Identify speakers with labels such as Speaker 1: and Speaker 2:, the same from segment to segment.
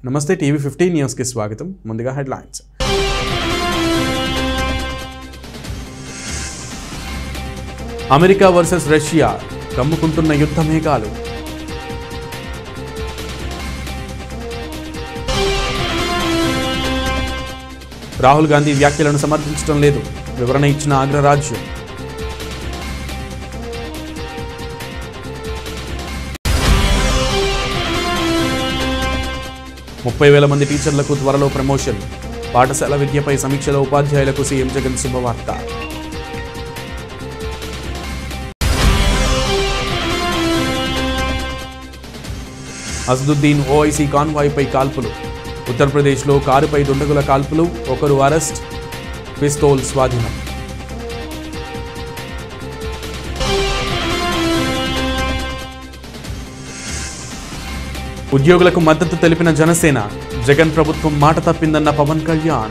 Speaker 1: నమస్తే TV fifteen న్యూస్కి స్వాగతం ముందుగా హెడ్లైన్స్ అమెరికా వర్సెస్ రష్యా కమ్ముకుంటున్న యుద్ధ మేఘాలు రాహుల్ గాంధీ వ్యాఖ్యలను సమర్థించడం లేదు వివరణ ఇచ్చిన అగ్రరాజ్యం ముప్పై వేల మంది టీచర్లకు త్వరలో ప్రమోషన్ పాఠశాల విద్యపై సమీక్షలో ఉపాధ్యాయులకు సీఎం జగన్ శుభవార్త అసదుద్దీన్ ఓఐసీ కాన్వాయ్పై కాల్పులు ఉత్తరప్రదేశ్లో కారుపై దుండగుల కాల్పులు ఒకరు అరెస్ట్ పిస్తోల్ స్వాధీనం ఉద్యోగులకు మద్దతు తెలిపిన జనసేన జగన్ ప్రభుత్వం మాట తప్పిందన్న పవన్ కళ్యాణ్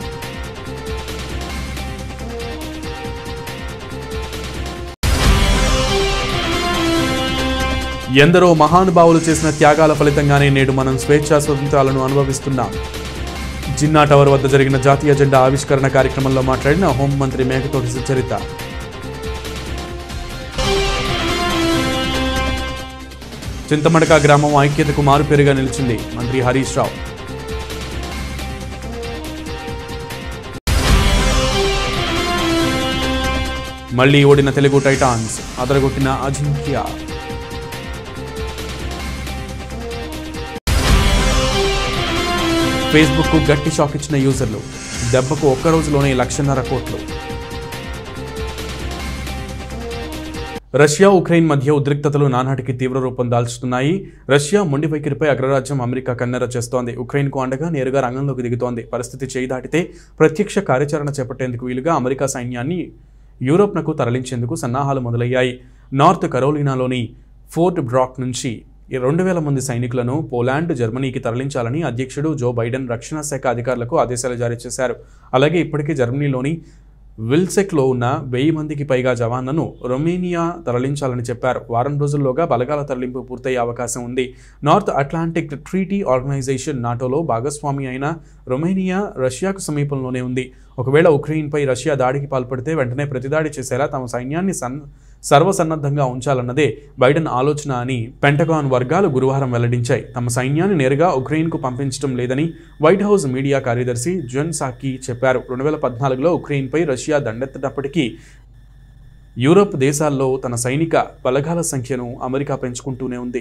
Speaker 1: ఎందరో మహానుభావులు చేసిన త్యాగాల ఫలితంగానే నేడు మనం స్వేచ్ఛా స్వతంత్రాలను అనుభవిస్తున్నాం జిన్నా టవర్ వద్ద జరిగిన జాతీయ జెండా ఆవిష్కరణ కార్యక్రమంలో మాట్లాడిన హోంమంత్రి మేకతోటి సుచరిత చింతమడక గ్రామం ఐక్యతకు మారుపేరుగా నిలిచింది మంత్రి హరీష్ రావు మళ్లీ ఓడిన తెలుగు టైటాన్స్ అదరగొట్టిన అజింక్య ఫేస్బుక్ కు గట్టి షాక్ ఇచ్చిన యూజర్లు దెబ్బకు ఒక్క రోజులోనే లక్షన్నర కోట్లు రష్యా ఉక్రెయిన్ మధ్య ఉద్రిక్తతలు నానాటికి తీవ్ర రూపం దాల్చుతున్నాయి రష్యా మొండి వైఖరిపై అగ్రరాజ్యం అమెరికా కన్నెర చేస్తోంది ఉక్రెయిన్కు అండగా నేరుగా రంగంలోకి దిగుతోంది పరిస్థితి చేయి దాటితే ప్రత్యక్ష కార్యాచరణ చేపట్టేందుకు వీలుగా అమెరికా సైన్యాన్ని యూరోప్నకు తరలించేందుకు సన్నాహాలు మొదలయ్యాయి నార్త్ కరోలినాలోని ఫోర్ట్ బ్రాక్ నుంచి ఈ రెండు వేల మంది సైనికులను పోలాండ్ జర్మనీకి తరలించాలని అధ్యక్షుడు జో బైడెన్ రక్షణ శాఖ అధికారులకు ఆదేశాలు జారీ చేశారు అలాగే ఇప్పటికే జర్మనీలోని విల్సెక్లో ఉన్న వెయ్యి మందికి పైగా జవాన్లను రొమేనియా తరలించాలని చెప్పారు వారం రోజుల్లోగా బలగాల తరలింపు పూర్తయ్యే అవకాశం ఉంది నార్త్ అట్లాంటిక్ ట్రీటీ ఆర్గనైజేషన్ నాటోలో భాగస్వామి అయిన రొమేనియా రష్యాకు సమీపంలోనే ఉంది ఒకవేళ ఉక్రెయిన్పై రష్యా దాడికి పాల్పడితే వెంటనే ప్రతిదాడి చేసేలా తమ సైన్యాన్ని సన్ సర్వసన్నద్ధంగా ఉంచాలన్నదే బైడెన్ ఆలోచన అని పెంటగాన్ వర్గాలు గురువారం వెల్లడించాయి తమ సైన్యాన్ని నేరుగా ఉక్రెయిన్కు పంపించడం లేదని వైట్ హౌస్ మీడియా కార్యదర్శి జున్ సాకి చెప్పారు రెండు వేల పద్నాలుగులో ఉక్రెయిన్పై రష్యా దండెత్తటప్పటికీ యూరోప్ దేశాల్లో తన సైనిక బలగాల సంఖ్యను అమెరికా పెంచుకుంటూనే ఉంది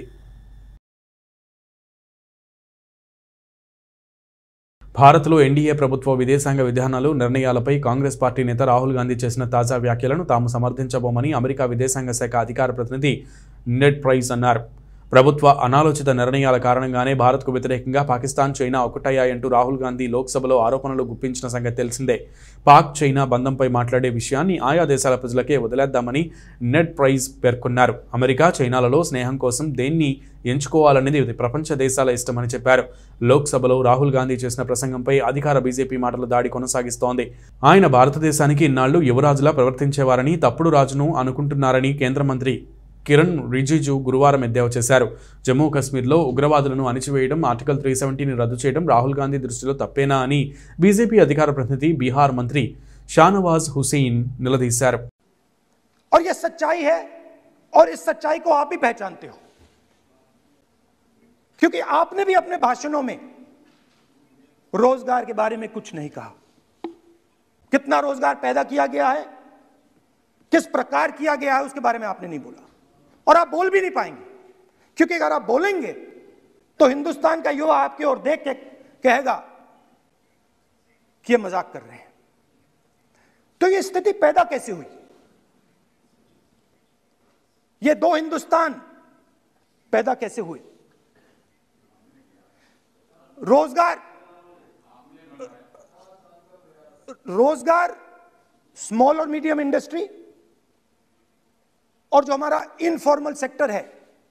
Speaker 1: భారత్లో ఎన్డీఏ ప్రభుత్వ విదేశాంగ విధానాలు నిర్ణయాలపై కాంగ్రెస్ పార్టీ నేత రాహుల్ గాంధీ చేసిన తాజా వ్యాఖ్యలను తాము సమర్థించబోమని అమెరికా విదేశాంగ శాఖ అధికార ప్రతినిధి నెడ్ ప్రైస్ అన్నారు ప్రభుత్వ అనాలోచిత నిర్ణయాల కారణంగానే భారత్కు వ్యతిరేకంగా పాకిస్తాన్ చైనా ఒకటయ్యాయంటూ రాహుల్ గాంధీ లోక్సభలో ఆరోపణలు గుప్పించిన సంగతి తెలిసిందే పాక్ చైనా బంధంపై మాట్లాడే విషయాన్ని ఆయా దేశాల ప్రజలకే వదిలేద్దామని నెడ్ ప్రైజ్ పేర్కొన్నారు అమెరికా చైనాలలో స్నేహం కోసం దేన్ని ఎంచుకోవాలనేది ఇది ప్రపంచ దేశాల ఇష్టమని చెప్పారు లోక్సభలో రాహుల్ గాంధీ చేసిన ప్రసంగంపై అధికార బీజేపీ మాటల దాడి కొనసాగిస్తోంది ఆయన భారతదేశానికి ఇన్నాళ్లు యువరాజులా ప్రవర్తించేవారని తప్పుడు రాజును అనుకుంటున్నారని కేంద్ర మంత్రి కిరణ్ రిజిజు గురువారం ఎద్దేవా చేశారు జమ్మూ కాశ్మీర్లో ఉగ్రవాదులను అణిచివేయడం ఆర్టికల్ త్రీ సెవెంటీని రద్దు చేయడం రాహుల్ గాంధీ దృష్టిలో తప్పేనా అని బీజేపీ అధికార ప్రతినిధి బీహార్ మంత్రి షానవాజ్ హుసేన్ నిలదీశారు
Speaker 2: और यह सच्चाई है और इस सच्चाई को आप भी पहचानते हो क्योंकि आपने भी अपने भाषणों में रोजगार के बारे में कुछ नहीं कहा कितना रोजगार पैदा किया गया है किस प्रकार किया गया है उसके बारे में आपने नहीं बोला और आप बोल भी नहीं पाएंगे क्योंकि अगर आप बोलेंगे तो हिंदुस्तान का युवा आपकी ओर देख के कहेगा कि ये मजाक कर रहे हैं तो ये स्थिति पैदा कैसे हुई ये दो हिंदुस्तान पैदा कैसे हुए रोजगार रोजगार स्मॉल और मीडियम इंडस्ट्री और जो हमारा इनफॉर्मल सेक्टर है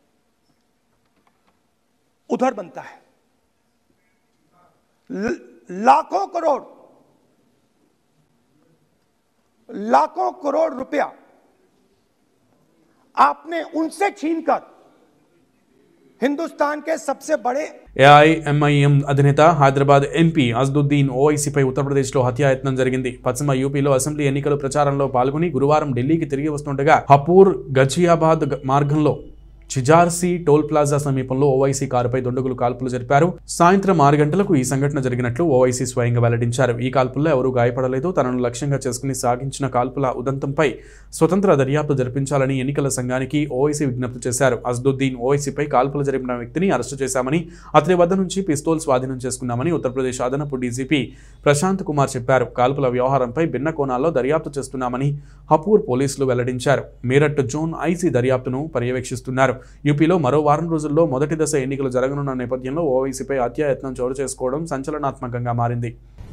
Speaker 2: उधर बनता है ल- लाखों करोड़ लाखों करोड़ रुपया आपने उनसे छीनकर हिंदुस्तान के सबसे बड़े
Speaker 1: ఏఐఎంఐఎం అధినేత హైదరాబాద్ ఎంపీ అజ్దుద్దీన్ ఓవైసీపై ఉత్తరప్రదేశ్లో హత్యాయత్నం జరిగింది పశ్చిమ యూపీలో అసెంబ్లీ ఎన్నికల ప్రచారంలో పాల్గొని గురువారం ఢిల్లీకి తిరిగి వస్తుండగా హపూర్ గజియాబాద్ గ- మార్గంలో చిజార్సీ టోల్ ప్లాజా సమీపంలో ఓవైసీ కారుపై దుండగులు కాల్పులు జరిపారు సాయంత్రం ఆరు గంటలకు ఈ సంఘటన జరిగినట్లు ఓవైసీ స్వయంగా వెల్లడించారు ఈ కాల్పుల్లో ఎవరూ గాయపడలేదు తనను లక్ష్యంగా చేసుకుని సాగించిన కాల్పుల ఉదంతంపై స్వతంత్ర దర్యాప్తు జరిపించాలని ఎన్నికల సంఘానికి ఓవైసీ విజ్ఞప్తి చేశారు అజ్దుద్దీన్ ఓవైసీపై కాల్పులు జరిపిన వ్యక్తిని అరెస్టు చేశామని అతని వద్ద నుంచి పిస్తోల్ స్వాధీనం చేసుకున్నామని ఉత్తరప్రదేశ్ అదనపు డీజీపీ ప్రశాంత్ కుమార్ చెప్పారు కాల్పుల వ్యవహారంపై భిన్న కోణాల్లో దర్యాప్తు చేస్తున్నామని హపూర్ పోలీసులు వెల్లడించారు మీరట్ జోన్ ఐసీ దర్యాప్తును పర్యవేక్షిస్తున్నారు యూపీలో మరో వారం రోజుల్లో మొదటి దశ ఎన్నికలు జరగనున్న నేపథ్యంలో ఓవైసీపై హత్యాయత్నం చోటు చేసుకోవడం సంచలనాత్మకంగా మారింది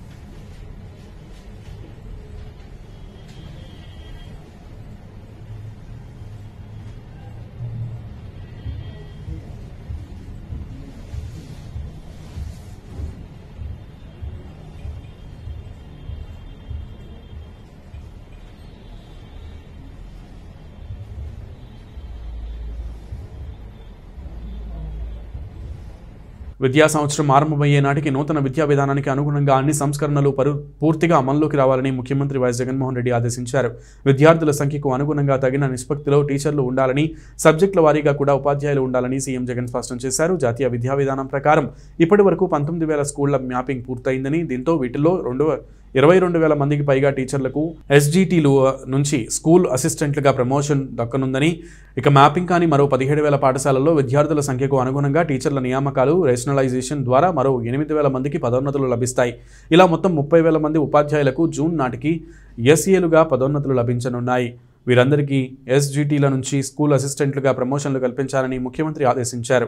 Speaker 1: విద్యా సంవత్సరం ఆరంభమయ్యే నాటికి నూతన విద్యా విధానానికి అనుగుణంగా అన్ని సంస్కరణలు పరు పూర్తిగా అమల్లోకి రావాలని ముఖ్యమంత్రి వైఎస్ జగన్మోహన్ రెడ్డి ఆదేశించారు విద్యార్థుల సంఖ్యకు అనుగుణంగా తగిన నిష్పత్తిలో టీచర్లు ఉండాలని సబ్జెక్టుల వారీగా కూడా ఉపాధ్యాయులు ఉండాలని సీఎం జగన్ స్పష్టం చేశారు జాతీయ విద్యా విధానం ప్రకారం ఇప్పటి వరకు పంతొమ్మిది వేల స్కూళ్ల మ్యాపింగ్ పూర్తయిందని దీంతో వీటిలో రెండు ఇరవై రెండు వేల మందికి పైగా టీచర్లకు ఎస్జిటిలు నుంచి స్కూల్ అసిస్టెంట్లుగా ప్రమోషన్ దక్కనుందని ఇక మ్యాపింగ్ కాని మరో పదిహేడు వేల పాఠశాలల్లో విద్యార్థుల సంఖ్యకు అనుగుణంగా టీచర్ల నియామకాలు రేషనలైజేషన్ ద్వారా మరో ఎనిమిది వేల మందికి పదోన్నతులు లభిస్తాయి ఇలా మొత్తం ముప్పై వేల మంది ఉపాధ్యాయులకు జూన్ నాటికి ఎస్ఏలుగా పదోన్నతులు లభించనున్నాయి వీరందరికీ ఎస్జిటిల నుంచి స్కూల్ అసిస్టెంట్లుగా ప్రమోషన్లు కల్పించాలని ముఖ్యమంత్రి ఆదేశించారు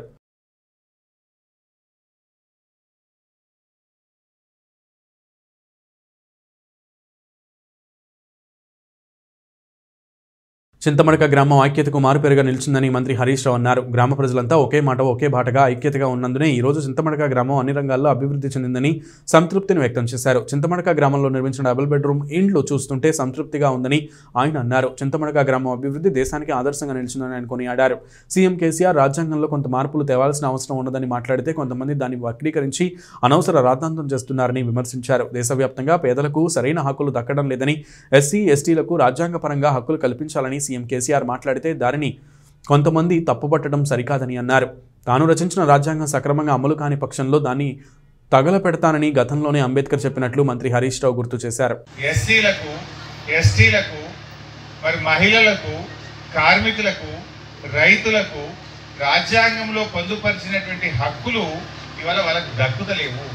Speaker 1: చింతమడక గ్రామం ఐక్యతకు మారుపేరుగా నిలిచిందని మంత్రి హరీష్ రావు అన్నారు గ్రామ ప్రజలంతా ఒకే మాట ఒకే బాటగా ఐక్యతగా ఉన్నందునే ఈ రోజు చింతమడక గ్రామం అన్ని రంగాల్లో అభివృద్ధి చెందిందని సంతృప్తిని వ్యక్తం చేశారు చింతమడక గ్రామంలో నిర్మించిన డబుల్ బెడ్రూమ్ ఇండ్లు చూస్తుంటే సంతృప్తిగా ఉందని ఆయన అన్నారు చింతమడక గ్రామం అభివృద్ధి దేశానికి ఆదర్శంగా నిలిచిందని ఆయన కొనియాడారు సీఎం కేసీఆర్ రాజ్యాంగంలో కొంత మార్పులు తేవాల్సిన అవసరం ఉన్నదని మాట్లాడితే కొంతమంది దాన్ని వక్రీకరించి అనవసర రాద్ధాంతం చేస్తున్నారని విమర్శించారు దేశవ్యాప్తంగా పేదలకు సరైన హక్కులు దక్కడం లేదని ఎస్సీ ఎస్టీలకు రాజ్యాంగపరంగా హక్కులు కల్పించాలని సీఎం కేసీఆర్ మాట్లాడితే దానిని కొంతమంది తప్పుపట్టడం సరికాదని అన్నారు తాను రచించిన రాజ్యాంగం సక్రమంగా అమలు కాని పక్షంలో దాన్ని తగలపెడతానని గతంలోనే అంబేద్కర్ చెప్పినట్లు మంత్రి హరీష్ రావు గుర్తు చేశారు
Speaker 3: ఎస్సీలకు ఎస్టీలకు మరి మహిళలకు కార్మికులకు రైతులకు రాజ్యాంగంలో పొందుపరిచినటువంటి హక్కులు ఇవాళ వాళ్ళకు దక్కుతలేవు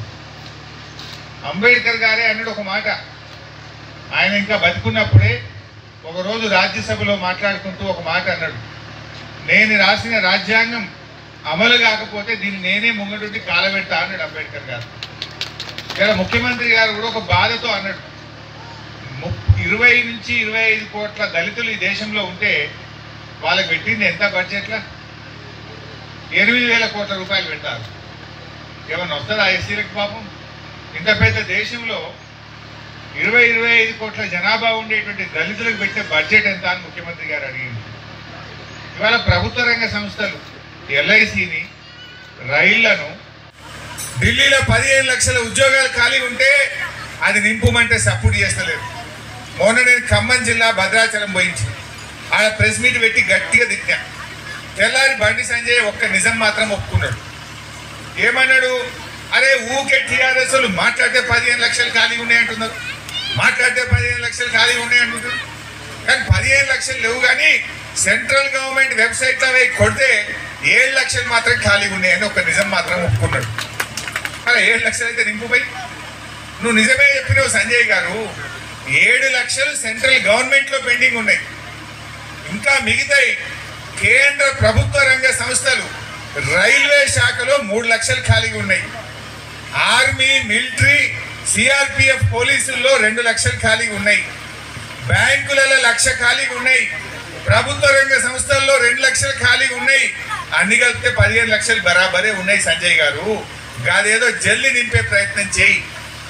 Speaker 3: అంబేద్కర్ గారే అన్నాడు ఒక మాట ఆయన ఇంకా బతుకున్నప్పుడే ఒకరోజు రాజ్యసభలో మాట్లాడుకుంటూ ఒక మాట అన్నాడు నేను రాసిన రాజ్యాంగం అమలు కాకపోతే దీన్ని నేనే ముంగటుండి కాలబెడతా అన్నాడు అంబేద్కర్ గారు ఇక్కడ ముఖ్యమంత్రి గారు కూడా ఒక బాధతో అన్నాడు ముప్- ఇరవై నుంచి ఇరవై ఐదు కోట్ల దళితులు ఈ దేశంలో ఉంటే వాళ్ళకి పెట్టింది ఎంత బడ్జెట్లా ఎనిమిది వేల కోట్ల రూపాయలు పెట్టారు ఏమన్నా వస్తుందా ఎస్సీలకు పాపం ఇంత పెద్ద దేశంలో ఇరవై ఇరవై ఐదు కోట్ల జనాభా ఉండేటువంటి దళితులకు పెట్టే బడ్జెట్ ఎంత అని ముఖ్యమంత్రి గారు అడిగింది ఇవాళ ప్రభుత్వ రంగ సంస్థలు ఎల్ఐసిని రైళ్లను ఢిల్లీలో పదిహేను లక్షల ఉద్యోగాలు ఖాళీ ఉంటే అది నింపుమంటే సపోర్ట్ చేస్తలేదు మొన్న నేను ఖమ్మం జిల్లా భద్రాచలం పోయించి ఆడ ప్రెస్ మీట్ పెట్టి గట్టిగా తిట్టా తెల్లారి బండి సంజయ్ ఒక్క నిజం మాత్రం ఒప్పుకున్నాడు ఏమన్నాడు అరే ఊకే టీఆర్ఎస్ వాళ్ళు మాట్లాడితే పదిహేను లక్షలు ఖాళీ ఉన్నాయి అంటున్నారు మాట్లాడితే పదిహేను లక్షలు ఖాళీ ఉన్నాయి అంటున్నారు కానీ పదిహేను లక్షలు లేవు కానీ సెంట్రల్ గవర్నమెంట్ వెబ్సైట్ అవి కొడితే ఏడు లక్షలు మాత్రం ఖాళీ ఉన్నాయని ఒక నిజం మాత్రం ఒప్పుకున్నాడు అలా ఏడు లక్షలు అయితే నింపుపోయి నువ్వు నిజమే చెప్పినావు సంజయ్ గారు ఏడు లక్షలు సెంట్రల్ గవర్నమెంట్ లో పెండింగ్ ఉన్నాయి ఇంకా మిగతాయి కేంద్ర ప్రభుత్వ రంగ సంస్థలు రైల్వే శాఖలో మూడు లక్షలు ఖాళీగా ఉన్నాయి ఆర్మీ మిలిటరీ సిఆర్పిఎఫ్ పోలీసుల్లో రెండు లక్షలు ఖాళీగా ఉన్నాయి బ్యాంకులలో లక్ష ఖాళీగా ఉన్నాయి ప్రభుత్వ రంగ సంస్థల్లో రెండు లక్షలు ఖాళీగా ఉన్నాయి అన్ని కలిపితే పదిహేను లక్షలు బరాబరే ఉన్నాయి సంజయ్ గారు కాదేదో జల్లి నింపే ప్రయత్నం చేయి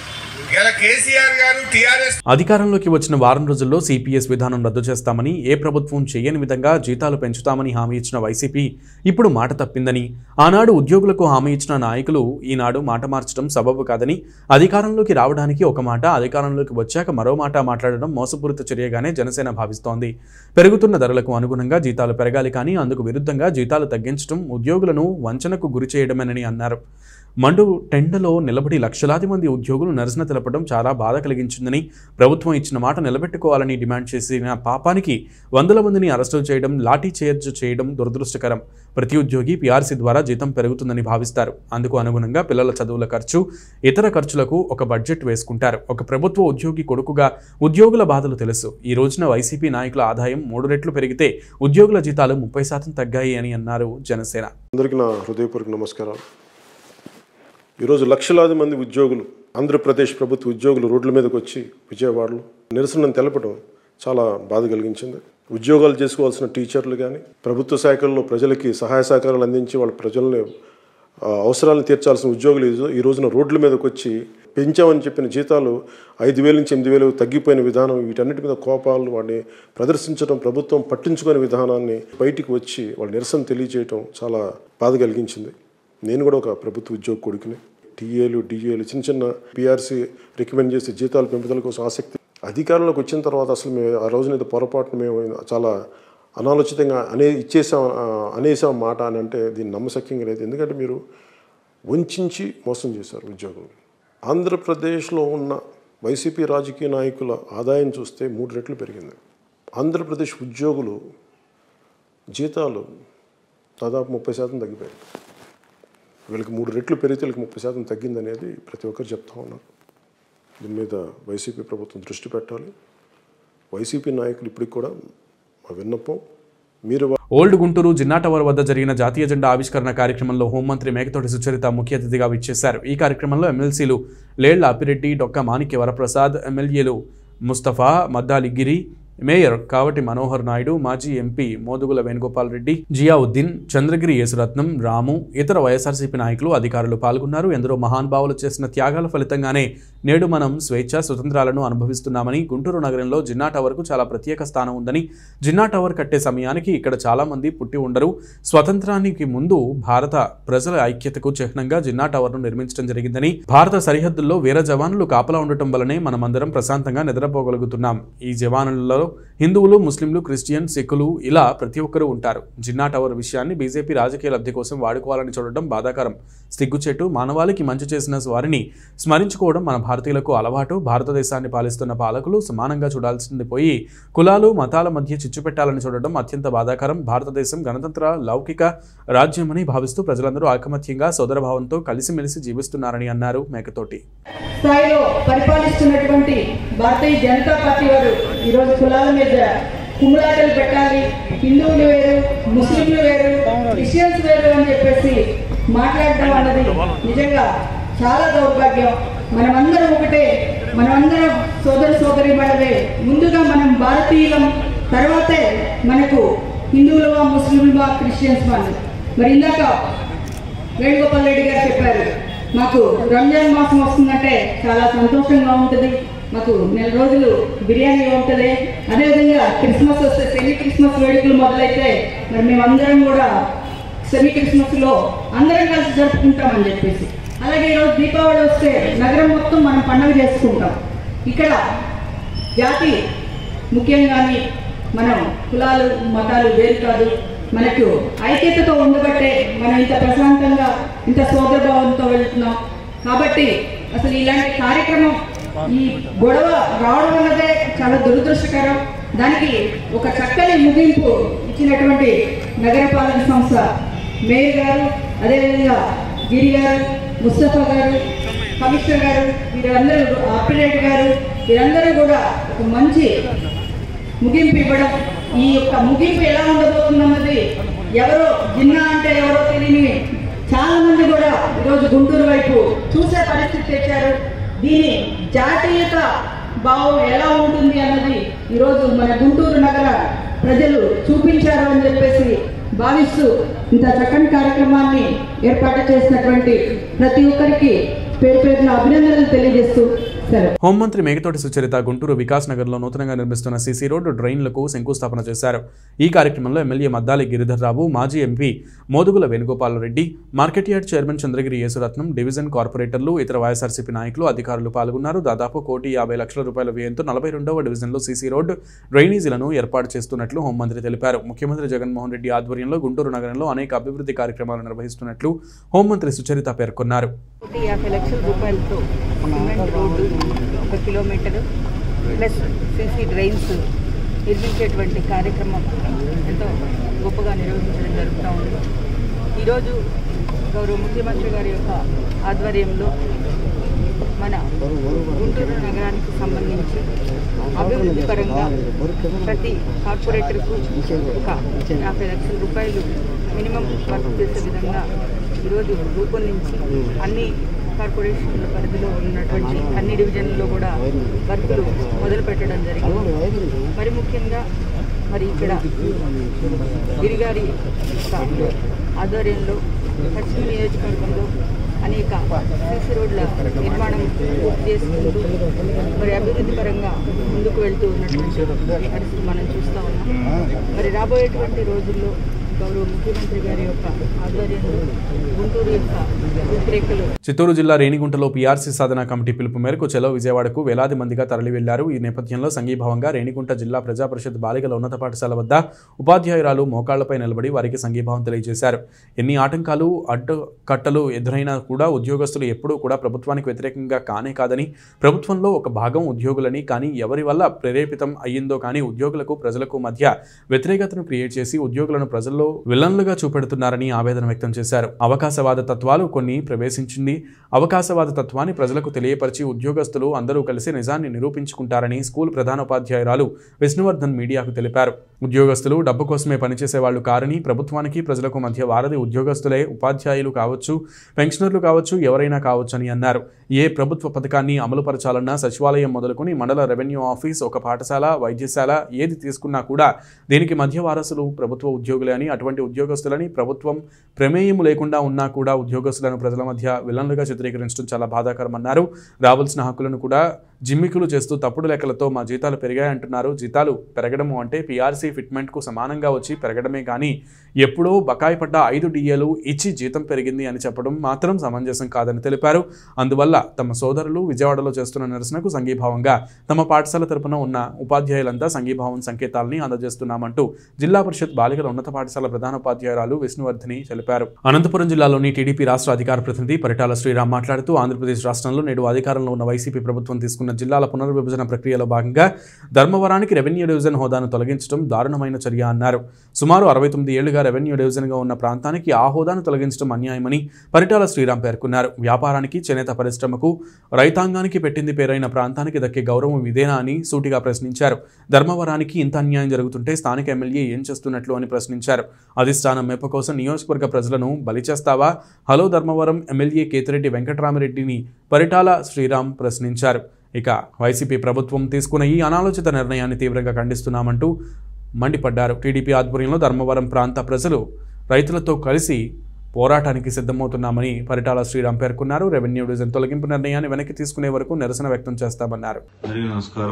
Speaker 3: ఇలా కేసీఆర్ గారు టీఆర్ఎస్
Speaker 1: అధికారంలోకి వచ్చిన వారం రోజుల్లో సిపిఎస్ విధానం రద్దు చేస్తామని ఏ ప్రభుత్వం చేయని విధంగా జీతాలు పెంచుతామని హామీ ఇచ్చిన వైసీపీ ఇప్పుడు మాట తప్పిందని ఆనాడు ఉద్యోగులకు హామీ ఇచ్చిన నాయకులు ఈనాడు మాట మార్చడం సబబు కాదని అధికారంలోకి రావడానికి ఒక మాట అధికారంలోకి వచ్చాక మరో మాట మాట్లాడడం మోసపూరిత చర్యగానే జనసేన భావిస్తోంది పెరుగుతున్న ధరలకు అనుగుణంగా జీతాలు పెరగాలి కానీ అందుకు విరుద్ధంగా జీతాలు తగ్గించడం ఉద్యోగులను వంచనకు గురి చేయడమేనని అన్నారు మండు టెండలో నిలబడి లక్షలాది మంది ఉద్యోగులు నిరసన తెలపడం చాలా బాధ కలిగించిందని ప్రభుత్వం ఇచ్చిన మాట నిలబెట్టుకోవాలని డిమాండ్ చేసిన పాపానికి వందల మందిని అరెస్టులు చేయడం లాఠీ చార్జ్ చేయడం దురదృష్టకరం ప్రతి ఉద్యోగి పీఆర్సీ ద్వారా జీతం పెరుగుతుందని భావిస్తారు అందుకు అనుగుణంగా పిల్లల చదువుల ఖర్చు ఇతర ఖర్చులకు ఒక బడ్జెట్ వేసుకుంటారు ఒక ప్రభుత్వ ఉద్యోగి కొడుకుగా ఉద్యోగుల బాధలు తెలుసు ఈ రోజున వైసీపీ నాయకుల ఆదాయం మూడు రెట్లు పెరిగితే ఉద్యోగుల జీతాలు ముప్పై శాతం తగ్గాయి అని అన్నారు జనసేన
Speaker 4: అందరికీ నా హృదయపూర్వక నమస్కారాలు ఈరోజు లక్షలాది మంది ఉద్యోగులు ఆంధ్రప్రదేశ్ ప్రభుత్వ ఉద్యోగులు రోడ్ల మీదకి వచ్చి విజయవాడలో నిరసనను తెలపడం చాలా బాధ కలిగించింది ఉద్యోగాలు చేసుకోవాల్సిన టీచర్లు కానీ ప్రభుత్వ శాఖల్లో ప్రజలకి సహాయ సహకారాలు అందించి వాళ్ళ ప్రజల్ని ఆ, అవసరాలను తీర్చాల్సిన ఉద్యోగులు ఈ రోజు- ఈ రోజున రోడ్ల మీదకి వచ్చి పెంచామని చెప్పిన జీతాలు ఐదు వేల నుంచి ఎనిమిది వేలు తగ్గిపోయిన విధానం వీటన్నిటి మీద కోపాలు వాడిని ప్రదర్శించడం ప్రభుత్వం పట్టించుకునే విధానాన్ని బయటికి వచ్చి వాళ్ళ నిరసన తెలియజేయటం చాలా బాధ కలిగించింది నేను కూడా ఒక ప్రభుత్వ ఉద్యోగ కొడుకుని టీఏలు డిఏలు చిన్న చిన్న పిఆర్సీ రికమెండ్ చేసే జీతాల పెంపుదల కోసం ఆసక్తి అధికారంలోకి వచ్చిన తర్వాత అసలు మేము ఆ రోజున ఏదో పొరపాటున మేము చాలా అనాలోచితంగా అనే ఇచ్చేసాం ఆ, అనేసాం మాట అని అంటే దీన్ని నమ్మశక్యంగా లేదు ఎందుకంటే మీరు వంచి మోసం చేశారు ఉద్యోగులు ఆంధ్రప్రదేశ్లో ఉన్న వైసీపీ రాజకీయ నాయకుల ఆదాయం చూస్తే మూడు రెట్లు పెరిగింది ఆంధ్రప్రదేశ్ ఉద్యోగులు జీతాలు దాదాపు ముప్పై శాతం తగ్గిపోయాయి వీళ్ళకి మూడు రెట్లు పెరిగితే వీళ్ళకి ముప్పై శాతం తగ్గిందనేది ప్రతి ఒక్కరు చెప్తా ఉన్నారు దీని మీద వైసీపీ ప్రభుత్వం దృష్టి పెట్టాలి వైసీపీ నాయకులు ఇప్పటికి కూడా మా విన్నపం మీరు
Speaker 1: ఓల్డ్ గుంటూరు జిన్నా టవర్ వద్ద జరిగిన జాతీయ జెండా ఆవిష్కరణ కార్యక్రమంలో హోంమంత్రి మేకతోటి సుచరిత ముఖ్య అతిథిగా విచ్చేశారు ఈ కార్యక్రమంలో ఎమ్మెల్సీలు లేళ్ల అప్పిరెడ్డి డొక్క మాణిక్య వరప్రసాద్ ఎమ్మెల్యేలు ముస్తఫా మద్దాలిగిరి మేయర్ కావటి మనోహర్ నాయుడు మాజీ ఎంపీ మోదుగుల వేణుగోపాల్ రెడ్డి జియావుద్దీన్ చంద్రగిరి యేసురత్నం రాము ఇతర వైఎస్ఆర్సీపీ నాయకులు అధికారులు పాల్గొన్నారు ఎందరో మహానుభావులు చేసిన త్యాగాల ఫలితంగానే నేడు మనం స్వేచ్ఛ స్వతంత్రాలను అనుభవిస్తున్నామని గుంటూరు నగరంలో జిన్నా టవర్కు చాలా ప్రత్యేక స్థానం ఉందని జిన్నా టవర్ కట్టే సమయానికి ఇక్కడ చాలా మంది పుట్టి ఉండరు స్వతంత్రానికి ముందు భారత ప్రజల ఐక్యతకు చిహ్నంగా జిన్నా టవర్ను నిర్మించడం జరిగిందని భారత సరిహద్దుల్లో వీర జవానులు కాపలా ఉండటం వల్లనే మనమందరం ప్రశాంతంగా నిద్రపోగలుగుతున్నాం ఈ జవానులలో హిందువులు ముస్లింలు క్రిస్టియన్ సిక్కులు ఇలా ప్రతి ఒక్కరూ ఉంటారు జిన్నా టవర్ విషయాన్ని బీజేపీ రాజకీయ లబ్ధి కోసం వాడుకోవాలని చూడడం బాధాకరం సిగ్గుచెట్టు మానవాళికి మంచి చేసిన వారిని స్మరించుకోవడం మన భారతీయులకు అలవాటు భారతదేశాన్ని పాలిస్తున్న పాలకులు సమానంగా చూడాల్సింది పోయి కులాలు మతాల మధ్య చిచ్చు పెట్టాలని చూడడం అత్యంత బాధాకరం భారతదేశం గణతంత్ర లౌకిక రాజ్యమని భావిస్తూ ప్రజలందరూ ఐకమత్యంగా సోదరభావంతో కలిసిమెలిసి జీవిస్తున్నారని అన్నారు మేకతోటి
Speaker 5: స్థాయిలో పరిపాలిస్తున్నటువంటి భారతీయ జనతా పార్టీ వారు ఈరోజు కులాల మీద కుమ్ములాటలు పెట్టాలి హిందువులు వేరు ముస్లింలు వేరు క్రిస్టియన్స్ వేరు అని చెప్పేసి మాట్లాడడం అన్నది నిజంగా చాలా దౌర్భాగ్యం మనమందరం ఒకటే మనమందరం సోదర సోదరి మనమే ముందుగా మనం భారతీయులం తర్వాతే మనకు హిందువులవా ముస్లింలవా క్రిస్టియన్స్ వాళ్ళు మరి ఇందాక వేణుగోపాల్ రెడ్డి గారు చెప్పారు మాకు రంజాన్ మాసం వస్తుందంటే చాలా సంతోషంగా ఉంటుంది మాకు నెల రోజులు బిర్యానీ ఉంటుంది అదేవిధంగా క్రిస్మస్ వస్తే సెమీ క్రిస్మస్ వేడుకలు మొదలైతే మరి మేమందరం కూడా సెమీ క్రిస్మస్ లో అందరం కలిసి జరుపుకుంటామని చెప్పేసి అలాగే ఈరోజు దీపావళి వస్తే నగరం మొత్తం మనం పండుగ చేసుకుంటాం ఇక్కడ జాతి ముఖ్యంగాని మనం కులాలు మతాలు వేరు కాదు మనకు ఐక్యతతో ఉండబట్టే మనం ఇంత ప్రశాంతంగా ఇంత సోదరభావంతో వెళ్తున్నాం కాబట్టి అసలు ఇలాంటి కార్యక్రమం ఈ గొడవ రావడం అన్నదే చాలా దురదృష్టకరం దానికి ఒక చక్కని ముగింపు ఇచ్చినటువంటి నగరపాలక సంస్థ మేయర్ గారు అదేవిధంగా గిరి గారు ముస్తఫా గారు కమిషనర్ గారు వీరందరూ ఆపరేట్ గారు వీరందరూ కూడా ఒక మంచి ముగింపు ఇవ్వడం ఈ యొక్క ముగింపు ఎలా ఉండబోతుందన్నది ఎవరో జిన్నా అంటే ఎవరో తెలియని చాలా మంది కూడా ఈరోజు గుంటూరు వైపు చూసే పరిస్థితి తెచ్చారు దీని జాతీయత భావం ఎలా ఉంటుంది అన్నది ఈరోజు మన గుంటూరు నగర ప్రజలు చూపించారు అని చెప్పేసి భావిస్తూ ఇంత చక్కని కార్యక్రమాన్ని ఏర్పాటు చేసినటువంటి ప్రతి ఒక్కరికి పేరు పేరున అభినందనలు తెలియజేస్తూ సెలవు
Speaker 1: హోంమంత్రి మేకతోటి సుచరిత గుంటూరు వికాస్ నగర్లో నూతనంగా నిర్మిస్తున్న సీసీ రోడ్డు డ్రైన్లకు శంకుస్థాపన చేశారు ఈ కార్యక్రమంలో ఎమ్మెల్యే మద్దాలి గిరిధర్రావు మాజీ MP Modugula Venugopala Reddy market yard chairman Chandragiri Yesuratnam division కార్పొరేటర్లు ఇతర వైఎస్ఆర్సీపీ నాయకులు అధికారులు పాల్గొన్నారు దాదాపు కోటి యాభై లక్షల రూపాయల వ్యయంతో నలభై రెండవ డివిజన్లో సీసీ రోడ్డు డ్రైనేజీలను ఏర్పాటు చేస్తున్నట్లు హోంమంత్రి తెలిపారు ముఖ్యమంత్రి జగన్మోహన్ రెడ్డి ఆధ్వర్యంలో గుంటూరు నగరంలో అనేక అభివృద్ధి కార్యక్రమాలు నిర్వహిస్తున్నట్లు హోంమంత్రి సుచరిత పేర్కొన్నారు
Speaker 6: కోటి యాభై లక్షల రూపాయలతో సిమెంట్ రోడ్డు ఒక కిలోమీటర్ ప్లస్ సీసీ డ్రైన్స్ నిర్మించేటువంటి కార్యక్రమం ఎంతో గొప్పగా నిర్వహించడం జరుగుతూ ఉంది ఈరోజు గౌరవ ముఖ్యమంత్రి గారి యొక్క ఆధ్వర్యంలో మన గుంటూరు నగరానికి సంబంధించి అభివృద్ధి పరంగా ప్రతి కార్పొరేటర్కు ఒక యాభై లక్షల రూపాయలు మినిమం వర్క్ చేసే విధంగా ఈరోజు రూపొందించి అన్ని కార్పొరేషన్ల పరిధిలో ఉన్నటువంటి అన్ని డివిజన్లలో కూడా వర్కులు మొదలు పెట్టడం జరిగింది మరి ముఖ్యంగా మరి ఇక్కడ గిరిగారి యొక్క ఆధ్వర్యంలో పశ్చిమ నియోజకవర్గంలో అనేక సీసీ రోడ్ల నిర్మాణం పూర్తి చేసుకుంటూ మరి అభివృద్ధి పరంగా ముందుకు వెళ్తూ ఉన్నటువంటి పరిస్థితి మనం చూస్తూ ఉన్నాం మరి రాబోయేటువంటి రోజుల్లో గౌరవ ముఖ్యమంత్రి గారి యొక్క ఆధ్వర్యంలో గుంటూరు యొక్క రూపురేఖలు
Speaker 1: చిత్తూరు జిల్లా రేణిగుంటలో పీఆర్సీ సాధన కమిటీ పిలుపు మేరకు చెలో విజయవాడకు వేలాది మందిగా తరలి వెళ్లారు ఈ నేపథ్యంలో సంఘీభావంగా రేణిగుంట జిల్లా ప్రజా పరిషత్ బాలికల ఉన్నత పాఠశాల వద్ద ఉపాధ్యాయురాలు మోకాళ్లపై నిలబడి వారికి సంఘీభావం తెలియజేశారు ఎన్ని ఆటంకాలు అడ్డు కట్టలు ఎదురైనా కూడా ఉద్యోగస్తులు ఎప్పుడూ కూడా ప్రభుత్వానికి వ్యతిరేకంగా కానే కాదని ప్రభుత్వంలో ఒక భాగం ఉద్యోగులని కానీ ఎవరి వల్ల ప్రేరేపితం అయ్యిందో కానీ ఉద్యోగులకు ప్రజలకు మధ్య వ్యతిరేకతను క్రియేట్ చేసి ఉద్యోగులను ప్రజల్లో విలన్లుగా చూపెడుతున్నారని ఆవేదన వ్యక్తం చేశారు అవకాశవాద తత్వాలు కొన్ని ప్రవేశించింది అవకాశవాద తత్వాన్ని ప్రజలకు తెలియపరిచి ఉద్యోగస్తులు అందరూ కలిసి నిజాన్ని నిరూపించుకుంటారని స్కూల్ ప్రధానోపాధ్యాయురాలు విష్ణువర్ధన్ మీడియాకు తెలిపారు ఉద్యోగస్తులు డబ్బు కోసమే పనిచేసే వాళ్ళు కారని ప్రభుత్వానికి ప్రజలకు మధ్య వారధి ఉద్యోగస్తులే ఉపాధ్యాయులు కావచ్చు పెన్షనర్లు కావచ్చు ఎవరైనా కావచ్చు అని అన్నారు ఏ ప్రభుత్వ పథకాన్ని అమలుపరచాలన్నా సచివాలయం మొదలుకొని మండల రెవెన్యూ ఆఫీస్ ఒక పాఠశాల వైద్యశాల ఏది తీసుకున్నా కూడా దీనికి మధ్య వారసులు ప్రభుత్వ ఉద్యోగులే అని అటువంటి ఉద్యోగస్తులని ప్రభుత్వం ప్రమేయం లేకుండా ఉన్నా కూడా ఉద్యోగస్తులను ప్రజల మధ్య విలన్లుగా చిత్రీకరించడం చాలా బాధాకరమన్నారు రావాల్సిన హక్కులను కూడా జిమ్మికులు చేస్తూ తప్పుడు లెక్కలతో మా జీతాలు పెరిగాయంటున్నారు జీతాలు పెరగడము అంటే పీఆర్సీ ఫిట్మెంట్కు సమానంగా వచ్చి పెరగడమే కానీ ఎప్పుడో బకాయి పడ్డ ఐదు డిఏలు ఇచ్చి జీతం పెరిగింది అని చెప్పడం మాత్రం సమంజసం కాదని తెలిపారు అందువల్ల తమ సోదరులు విజయవాడలో చేస్తున్న నిరసనకు సంఘీభావంగా తమ పాఠశాల తరపున ఉన్న ఉపాధ్యాయులంతా సంఘీభావం సంకేతాలని అందజేస్తున్నామంటూ జిల్లా పరిషత్ బాలికల ఉన్నత పాఠశాల ప్రధానోపాధ్యాయురాలు విష్ణువర్ధిని తెలిపారు అనంతపురం జిల్లాలోని టీడీపీ రాష్ట్ర అధికార ప్రతినిధి పరిటాల శ్రీరామ్ మాట్లాడుతూ ఆంధ్రప్రదేశ్ రాష్ట్రంలో నేడు అధికారంలో ఉన్న వైసీపీ ప్రభుత్వం తీసుకున్న జిల్లాల పునర్విభజన ప్రక్రియలో భాగంగా ధర్మవరానికి రెవెన్యూ డివిజన్ హోదాను తొలగించడం దారుణమైన చర్య అన్నారు సుమారు అరవై తొమ్మిది ఏళ్లుగా రెవెన్యూ డివిజన్గా ఉన్న ప్రాంతానికి ఆ హోదాను తొలగించడం అన్యాయమని పరిటాల శ్రీరామ్ పేర్కొన్నారు వ్యాపారానికి చేనేత పరిశ్రమకు రైతాంగానికి పెట్టింది పేరైన ప్రాంతానికి దక్కే గౌరవం ఇదేనా అని సూటిగా ప్రశ్నించారు ధర్మవరానికి ఇంత అన్యాయం జరుగుతుంటే స్థానిక ఎమ్మెల్యే ఏం చేస్తున్నట్లు అని ప్రశ్నించారు అధిష్టానం మెప్ప కోసం నియోజకవర్గ ప్రజలను బలి చేస్తావా హలో ధర్మవరం ఎమ్మెల్యే కేతిరెడ్డి వెంకటరామిరెడ్డిని పరిటాల శ్రీరామ్ ప్రశ్నించారు ఇక వైసీపీ ప్రభుత్వం తీసుకున్న ఈ అనాలోచిత నిర్ణయాన్ని తీవ్రంగా ఖండిస్తున్నామంటూ మండిపడ్డారు టీడీపీ ఆధ్వర్యంలో ధర్మవరం ప్రాంత ప్రజలు రైతులతో కలిసి పోరాటానికి సిద్ధమవుతున్నామని పరిటాల శ్రీరామ్ పేర్కొన్నారు రెవెన్యూ డివిజన్ తొలగింపు నిర్ణయాన్ని వెనక్కి తీసుకునే వరకు నిరసన వ్యక్తం చేస్తామన్నారు
Speaker 7: అందరికీ నమస్కారం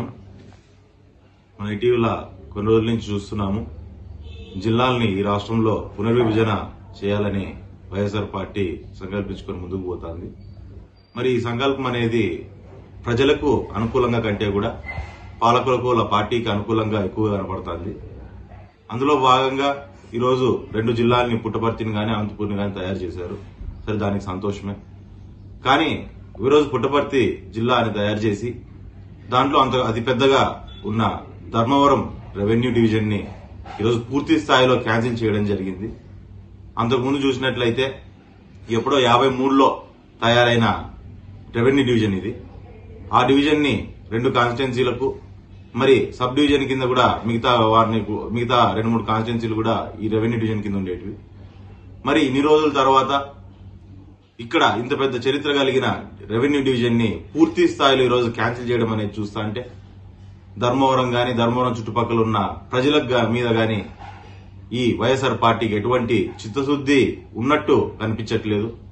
Speaker 7: మన ఇటీవల కొన్ని రోజుల నుంచి చూస్తున్నాము జిల్లాల్ని ఈ రాష్ట్రంలో పునర్విభజన చేయాలని వైఎస్ఆర్ పార్టీ సంకల్పించుకొని ముందుకు పోతుంది మరి ఈ సంకల్పం అనేది ప్రజలకు అనుకూలంగా కంటే కూడా పాలకులకు వాళ్ళ పార్టీకి అనుకూలంగా ఎక్కువగా కనపడుతుంది అందులో భాగంగా ఈరోజు రెండు జిల్లాల్ని పుట్టపర్తిని కానీ అనంతపూర్ని కానీ తయారు చేశారు సరే దానికి సంతోషమే కానీ ఈరోజు పుట్టపర్తి జిల్లా అని తయారు చేసి దాంట్లో అంత అతి పెద్దగా ఉన్న ధర్మవరం రెవెన్యూ డివిజన్ ని ఈరోజు పూర్తి స్థాయిలో క్యాన్సిల్ చేయడం జరిగింది అంతకుముందు చూసినట్లయితే ఎప్పుడో యాభై మూడులో తయారైన రెవెన్యూ డివిజన్ ఇది ఆ డివిజన్ ని రెండు కాన్స్టిట్యున్సీలకు మరి సబ్ డివిజన్ కింద కూడా మిగతా వారిని మిగతా రెండు మూడు కాన్స్టిట్యున్సీలు కూడా ఈ రెవెన్యూ డివిజన్ కింద ఉండేటివి మరి ఇన్ని రోజుల తర్వాత ఇక్కడ ఇంత పెద్ద చరిత్ర కలిగిన రెవెన్యూ డివిజన్ ని పూర్తి స్థాయిలో ఈ రోజు క్యాన్సిల్ చేయడం అనేది చూస్తా అంటే ధర్మవరం గాని ధర్మవరం చుట్టుపక్కల ఉన్న ప్రజలకు గా- మీద గాని ఈ వైఎస్ఆర్ పార్టీకి ఎటువంటి చిత్తశుద్ధి ఉన్నట్టు కనిపించట్లేదు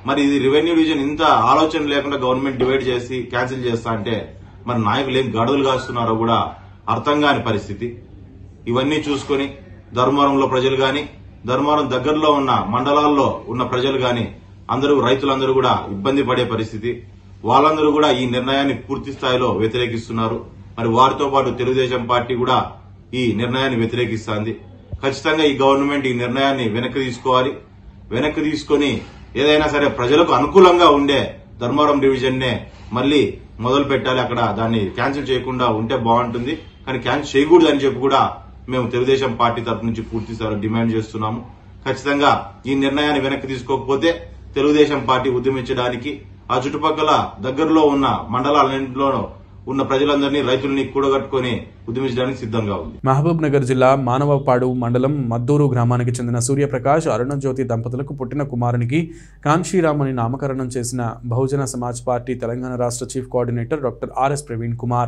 Speaker 7: మరి ఇది రెవెన్యూ డివిజన్ ఇంత ఆలోచన లేకుండా గవర్నమెంట్ డివైడ్ చేసి క్యాన్సిల్ చేస్తా అంటే మరి నాయకులు ఏం గడువులు కాస్తున్నారో కూడా అర్థం కాని పరిస్థితి ఇవన్నీ చూసుకొని ధర్మవరంలో ప్రజలు గాని ధర్మవరం దగ్గరలో ఉన్న మండలాల్లో ఉన్న ప్రజలు గాని అందరూ రైతులందరూ కూడా ఇబ్బంది పడే పరిస్థితి వాళ్ళందరూ కూడా ఈ నిర్ణయాన్ని పూర్తి స్థాయిలో వ్యతిరేకిస్తున్నారు మరి వారితో పాటు తెలుగుదేశం పార్టీ కూడా ఈ నిర్ణయాన్ని వ్యతిరేకిస్తోంది ఖచ్చితంగా ఈ గవర్నమెంట్ ఈ నిర్ణయాన్ని వెనక్కి తీసుకోవాలి వెనక్కి తీసుకొని ఏదైనా సరే ప్రజలకు అనుకూలంగా ఉండే ధర్మవరం డివిజన్ నే మళ్ళీ మొదలు పెట్టాలి అక్కడ దాన్ని క్యాన్సిల్ చేయకుండా ఉంటే బాగుంటుంది కానీ క్యాన్సిల్ చేయకూడదు అని చెప్పి కూడా మేము తెలుగుదేశం పార్టీ తరపు నుంచి పూర్తి స్థాయిలో డిమాండ్ చేస్తున్నాము ఖచ్చితంగా ఈ నిర్ణయాన్ని వెనక్కి తీసుకోకపోతే తెలుగుదేశం పార్టీ ఉద్యమించడానికి ఆ చుట్టుపక్కల దగ్గరలో ఉన్న మండలాలన్నింటిలో ఉన్న ప్రజలందరినీ రైతుల్ని కూడగట్టుకొని ఉద్యమించడానికి సిద్ధంగా ఉంది
Speaker 1: మహబూబ్ నగర్ జిల్లా మానవపాడు మండలం మద్దూరు గ్రామానికి చెందిన సూర్యప్రకాష్ అరుణజ్యోతి దంపతులకు పుట్టిన కుమారునికి కాంశీరామ్ అని నామకరణం చేసిన బహుజన సమాజ్ పార్టీ తెలంగాణ రాష్ట్ర chief coordinator doctor RS Praveen Kumar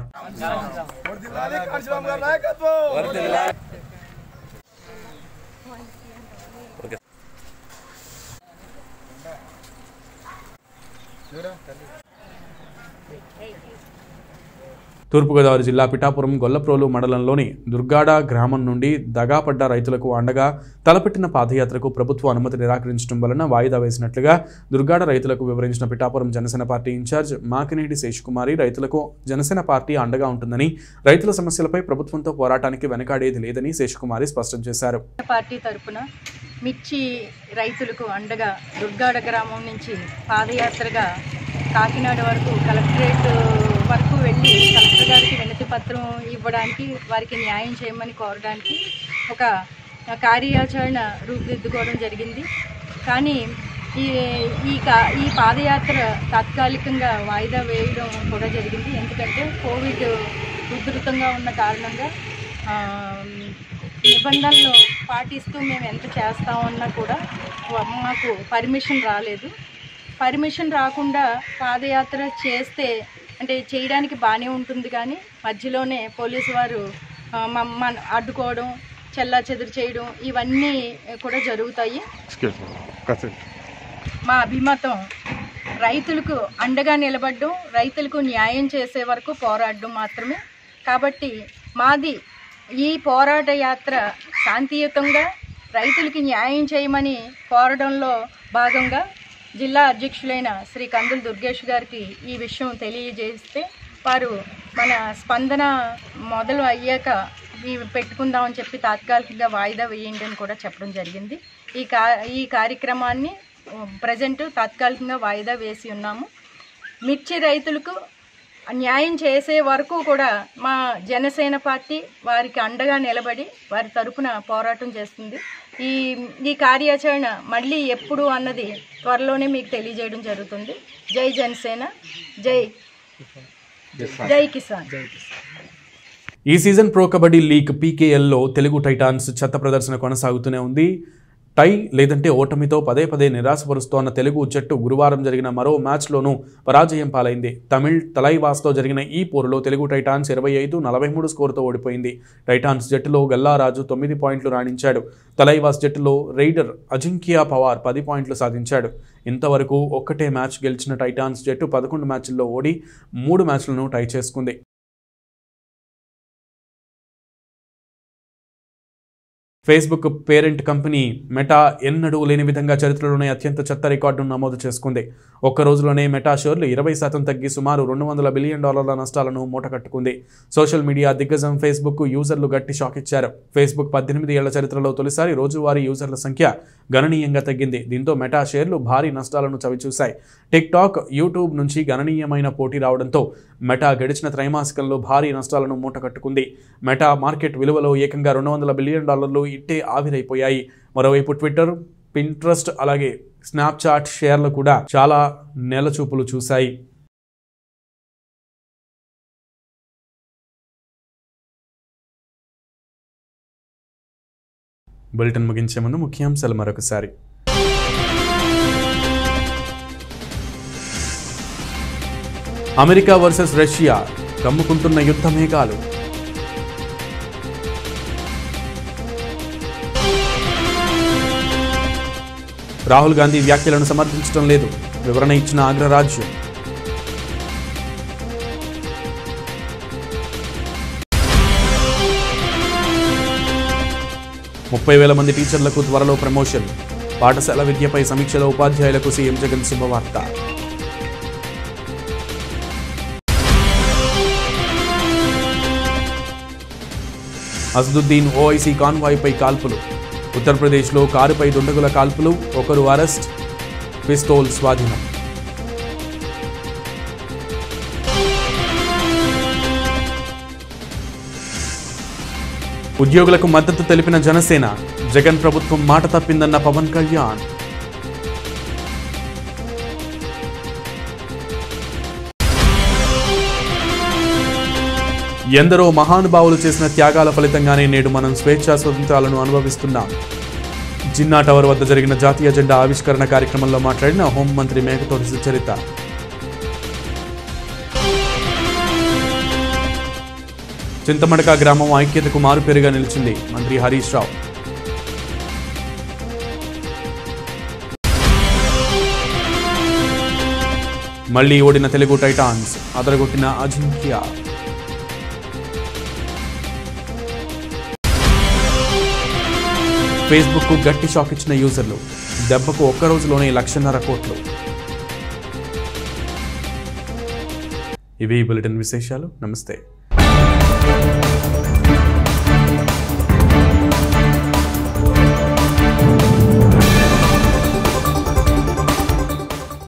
Speaker 1: తూర్పుగోదావరి జిల్లా పిఠాపురం గొల్లప్రోలు మండలంలోని దుర్గాడ గ్రామం నుండి దగాపడ్డ రైతులకు అండగా తలపెట్టిన పాదయాత్రకు ప్రభుత్వం అనుమతి నిరాకరించడం వలన వాయిదా వేసినట్లుగా దుర్గాడ రైతులకు వివరించిన పిఠాపురం జనసేన పార్టీ ఇన్ఛార్జ్ మాకినేడి శేషకుమారి రైతులకు జనసేన పార్టీ అండగా ఉంటుందని రైతుల సమస్యలపై ప్రభుత్వంతో పోరాటానికి వెనకాడేది లేదని శేషకుమారి స్పష్టం చేశారు
Speaker 8: పార్టీ తరపున మిర్చి రైతులకు అండగా దుర్గాడ గ్రామం నుంచి పాదయాత్రగా కాకినాడ వరకు కలెక్టరేట్ వరకు వెళ్ళి కలెక్టర్ గారికి వినతి పత్రం ఇవ్వడానికి వారికి న్యాయం చేయమని కోరడానికి ఒక కార్యాచరణ రూపుదిద్దుకోవడం జరిగింది కానీ ఈ ఈ కా ఈ పాదయాత్ర తాత్కాలికంగా వాయిదా వేయడం కూడా జరిగింది ఎందుకంటే కోవిడ్ ఉధృతంగా ఉన్న కారణంగా ఆ, నిబంధనలు పాటిస్తూ మేము ఎంత చేస్తామన్నా కూడా వ- మాకు పర్మిషన్ రాలేదు పర్మిషన్ రాకుండా పాదయాత్ర చేస్తే అంటే చేయడానికి బాగానే ఉంటుంది కానీ మధ్యలోనే పోలీసు వారు ఆ, మమ్మల్ని అడ్డుకోవడం చెల్లా చెదురు చేయడం ఇవన్నీ కూడా జరుగుతాయి మా అభిమతం రైతులకు అండగా నిలబడడం రైతులకు న్యాయం చేసే వరకు పోరాడడం మాత్రమే కాబట్టి మాది ఈ పోరాట యాత్ర శాంతియుతంగా రైతులకి న్యాయం చేయమని కోరడంలో భాగంగా జిల్లా అధ్యక్షులైన శ్రీ కందుల దుర్గేష్ గారికి ఈ విషయం తెలియజేస్తే వారు మన స్పందన మొదలు అయ్యాక ఇవి పెట్టుకుందామని చెప్పి తాత్కాలికంగా వాయిదా వేయండి అని కూడా చెప్పడం జరిగింది ఈ కా ఈ కార్యక్రమాన్ని ప్రజెంట్ తాత్కాలికంగా వాయిదా వేసి ఉన్నాము మిర్చి రైతులకు న్యాయం చేసే వరకు కూడా మా జనసేన పార్టీ వారికి అండగా నిలబడి వారి తరపున పోరాటం చేస్తుంది ఈ ఈ కార్యాచరణ మళ్ళీ ఎప్పుడు అన్నది త్వరలోనే మీకు తెలియజేయడం జరుగుతుంది జై జనసేన జై జై కిసాన్
Speaker 1: ఈ సీజన్ ప్రో కబడ్డీ లీగ్ పీకేఎల్లో తెలుగు టైటాన్స్ చెత్త ప్రదర్శన కొనసాగుతూనే ఉంది టై లేదంటే ఓటమితో పదే పదే నిరాశపరుస్తోన్న తెలుగు జట్టు గురువారం జరిగిన మరో మ్యాచ్లోనూ పరాజయం పాలైంది తమిళ్ తలైవాస్తో జరిగిన ఈ పోరులో తెలుగు టైటాన్స్ ఇరవై ఐదు నలభై మూడు స్కోరుతో ఓడిపోయింది టైటాన్స్ జట్టులో గల్లారాజు తొమ్మిది పాయింట్లు రాణించాడు తలైవాస్ జట్టులో రైడర్ అజింక్యా పవార్ పది పాయింట్లు సాధించాడు ఇంతవరకు ఒక్కటే మ్యాచ్ గెలిచిన టైటాన్స్ జట్టు పదకొండు మ్యాచ్ల్లో ఓడి మూడు మ్యాచ్లను టై చేసుకుంది ఫేస్బుక్ పేరెంట్ కంపెనీ మెటా ఎన్నడూ లేని విధంగా చరిత్రలోనే అత్యంత చెత్త రికార్డును నమోదు చేసుకుంది ఒక్క రోజులోనే మెటా షేర్లు ఇరవై శాతం తగ్గి సుమారు రెండు వందల బిలియన్ డాలర్ల నష్టాలను మూటకట్టుకుంది సోషల్ మీడియా దిగ్గజం ఫేస్బుక్ యూజర్లు గట్టి షాక్ ఇచ్చారు ఫేస్బుక్ పద్దెనిమిది ఏళ్ల చరిత్రలో తొలిసారి రోజువారీ యూజర్ల సంఖ్య గణనీయంగా తగ్గింది దీంతో మెటా షేర్లు భారీ నష్టాలను చవిచూశాయి టిక్ టాక్ యూట్యూబ్ నుంచి గణనీయమైన పోటీ రావడంతో మెటా గడిచిన త్రైమాసికంలో భారీ నష్టాలను మూటకట్టుకుంది మెటా మార్కెట్ విలువలో ఏకంగా రెండు వందల బిలియన్ డాలర్లు ఇట్టే ఆవిరైపోయాయి మరోవైపు ట్విట్టర్ పింట్రెస్ట్ అలాగే స్నాప్చాట్ షేర్లు కూడా చాలా నెలచూపులు చూశాయి బులెటిన్ ముగించే ముందు ముఖ్యాంశాలు మరొకసారి అమెరికా వర్సెస్ రష్యా కమ్ముకుంటున్న యుద్ధ మేఘాలు రాహుల్ గాంధీ వ్యాఖ్యలను సమర్థించడం లేదు వివరణ ఇచ్చిన అగ్రరాజ్యం ముప్పై వేల మంది టీచర్లకు త్వరలో ప్రమోషన్ పాఠశాల విద్యపై సమీక్షలో ఉపాధ్యాయులకు సీఎం జగన్ శుభవార్త అసదుద్దీన్ ఓఐసీ కాన్వాయ్పై కాల్పులు ఉత్తరప్రదేశ్లో కారుపై దుండగుల కాల్పులు ఒకరు అరెస్ట్ పిస్తోల్ స్వాధీనం ఉద్యోగులకు మద్దతు తెలిపిన జనసేన జగన్ ప్రభుత్వం మాట తప్పిందన్న పవన్ కళ్యాణ్ ఎందరో మహానుభావులు చేసిన త్యాగాల ఫలితంగానే నేడు మనం స్వేచ్ఛా స్వతంత్రాలను అనుభవిస్తున్నాం జిన్నా టవర్ వద్ద జరిగిన జాతీయ జెండా ఆవిష్కరణ కార్యక్రమంలో మాట్లాడిన హోంమంత్రి మేకతోటి సుచరిత చింతమడక గ్రామం ఐక్యతకు మారుపేరుగా నిలిచింది మంత్రి హరీష్ రావు మళ్లీ ఓడిన తెలుగు టైటాన్స్ అదరగొట్టిన అజింక్య ఫేస్బుక్ గట్టి షాక్ ఇచ్చిన యూజర్లు దెబ్బకు ఒక్క రోజులోనే లక్షన్నర కోట్లు ఇవి బులెటిన్ విశేషాలు నమస్తే